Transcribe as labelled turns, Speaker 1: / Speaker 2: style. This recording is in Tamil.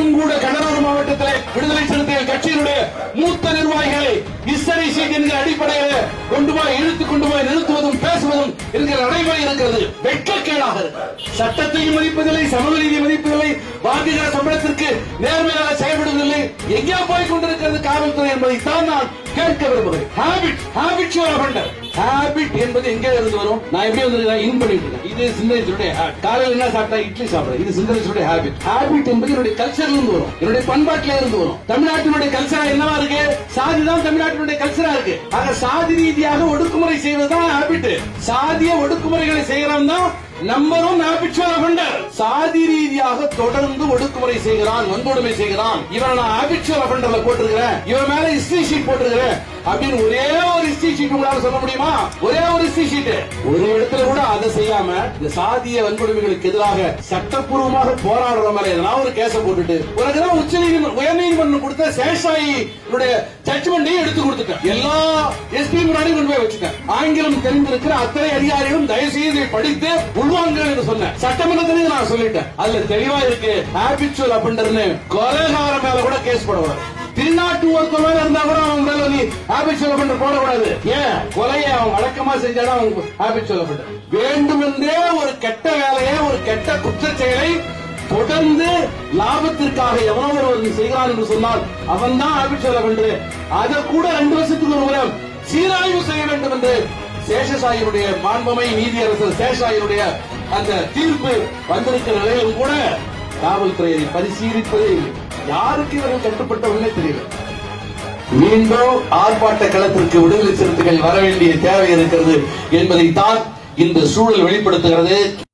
Speaker 1: இன்னும் கூட கடலூர் மாவட்டத்தில் விடுதலை சிறுத்தைகள் கட்சியினுடைய மூத்த நிர்வாகிகளை இஸ்தரி சீட் என்கிற அடிப்படையில் கொண்டு போய் இழுத்து கொண்டு போய் நிறுத்துவதும் பேசுவதும் என்கிற நடைமுறை இருக்கிறது வெட்கக்கேடாக இருக்கு சட்டத்தையும் மதிப்பதில்லை சமநீதி மதிப்பதில்லை வாங்குகிற சம்பளத்திற்கு நேர்மையாக செயல்படுவதில்லை எங்கே போய் கொண்டிருக்கிறது காவல்துறை என்பதை தான் நான் கேட்க விரும்புகிறேன் ஹாபிட் ஹாபிச்சுவல் அஃபண்டர் ஹாபிட் என்பது எங்க இருந்து வரும் நான் எப்படி வந்து இன் பண்ணிட்டு இருக்கேன் இது சிந்தனைச்சுடைய காலையில் என்ன சாப்பிட்டா இட்லி சாப்பிடுறேன் இது சிந்தனைச்சுடைய ஹாபிட் ஹாபிட் என்பது என்னுடைய கல்ச்சர்ல இருந்து வரும் என்னுடைய பண்பாட்டில இருந்து வரும் தமிழ்நாட்டினுடைய கல்ச்சரா என்னவா இருக்கு சாதி தான் தமிழ்நாட்டினுடைய கல்ச்சரா இருக்கு ஆக சாதி ரீதியாக ஒடுக்குமுறை செய்வதுதான் ஹாபிட் சாதிய ஒடுக்குமுறைகளை செய்யறோம் தான் நம்பரும் ஹாபிச்சுவல் அஃபண்டர் சாதி ரீதியாக தொடர்ந்து ஒடுக்குமுறை செய்கிறான் வன்கொடுமை செய்கிறான் இவன் நான் ஹாபிச்சுவல் அஃபண்டர்ல போட்டிருக்கிறேன் இவன் மேல ஹிஸ்டரி ஷீட் போட்டிருக்கிறேன் அப்படின்னு ஒரே ஒரு ஹிஸ்டரி ஷீட் உங்களால சொல்ல முடியுமா ஒரே ஒரு ஹிஸ்டரி ஷீட் ஒரு இடத்துல கூட அதை செய்யாம இந்த சாதிய வன்கொடுமைகளுக்கு எதிராக சட்டப்பூர்வமாக போராடுற மேல எதனா ஒரு கேஸ போட்டுட்டு உனக்குதான் உச்ச நீதிமன்றம் உயர்நீதிமன்றம் கொடுத்த சேஷாயி ஜட்ஜ்மெண்ட்டையும் எடுத்து கொடுத்துட்டேன் எல்லா எஸ்பி முன்னாடி கொண்டு போய் வச்சுட்டேன் ஆங்கிலம் தெரிந்திருக்கிற அத்தனை அதிகாரிகளும் தயவு செய்து இதை படித்து உள்வாங்க என்று சொன்னேன் சட்டமன்றத்திலையும் நான் சொல்லிட்டேன் அதுல தெளிவா இருக்கு ஹாபிச்சுவல் அப்படின்றன்னு கொலைகார மேல கூட கேஸ் போடக்கூடாது திருநாட்டு ஒருத்தர் மேல இருந்தா கூட அவன் மேல நீ ஹாபிச்சுவல் பண்ற போடக்கூடாது ஏன் கொலையை அவன் வழக்கமா செஞ்சாலும் அவன் ஹாபிச்சுவல் பண்ற வேண்டுமென்றே ஒரு கெட்ட வேலையை ஒரு கெட்ட குற்றச் செயலை தொடர்ந்து லாபத்திற்காக எவனோ ஒருவன் செய்கிறான் என்று சொன்னால் அவன் தான் ஹாபிச்சுவல் பண்ற அதை கூட ரெண்டு வருஷத்துக்கு ஒரு முறை சீராய்வு செய்ய வேண்டும் என்று சேஷசாயினுடைய மாண்பமை நீதியரசர் சேஷசாயினுடைய அந்த தீர்ப்பு வந்திருக்கிற நிலையிலும் கூட காவல்துறையை பரிசீலிப்பதே இல்லை யாருக்கு இவர்கள் கட்டுப்பட்டவர்களே தெரியல மீண்டும் ஆர்ப்பாட்ட களத்திற்கு விடுதலை சிறுத்தைகள் வர வேண்டிய தேவை இருக்கிறது என்பதை தான் இந்த சூழல் வெளிப்படுத்துகிறது